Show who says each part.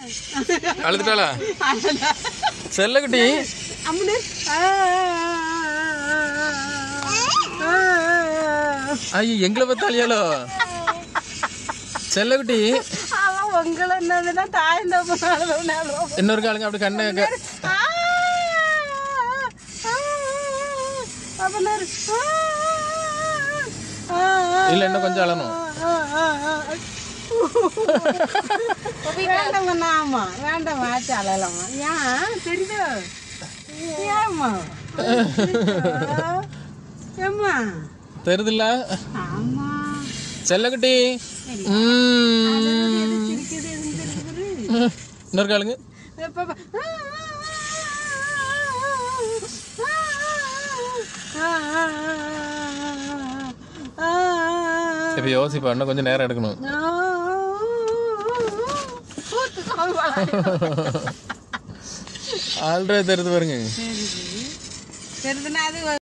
Speaker 1: அழுதுட்டாளா செல்லக்குட்டி
Speaker 2: அம்மனே
Speaker 1: ஐயோ எங்களை பார்த்தாலியாலோ செல்லக்குட்டி
Speaker 2: அவன் உங்களை என்னதுன்னா தாய்ந்த போனாலும்
Speaker 1: இன்னொரு காலுங்க அப்படி கண்ணை க- இல்ல இன்னும் கொஞ்சம் அழணும்
Speaker 2: வேண்டாம் ஆமா வேண்டாம் ஆச்சு அழலாமா ஏன் தெரியுதோ ஏம்மா ஏம்மா
Speaker 1: தெரியுதுல்ல
Speaker 2: ஆமா
Speaker 1: செல்லக்குட்டி ம்.
Speaker 2: சிரிக்குது எதுவும் தெரியுது
Speaker 1: இன்னொரு காலுங்க
Speaker 2: எப்ப பா-
Speaker 1: இப்ப யோசிப்பா இன்னும் கொஞ்சம் நேரம் எடுக்கணும் ஆல்ரெடி தெரியுது பாருங்க
Speaker 2: தெரியுதுன்னா அது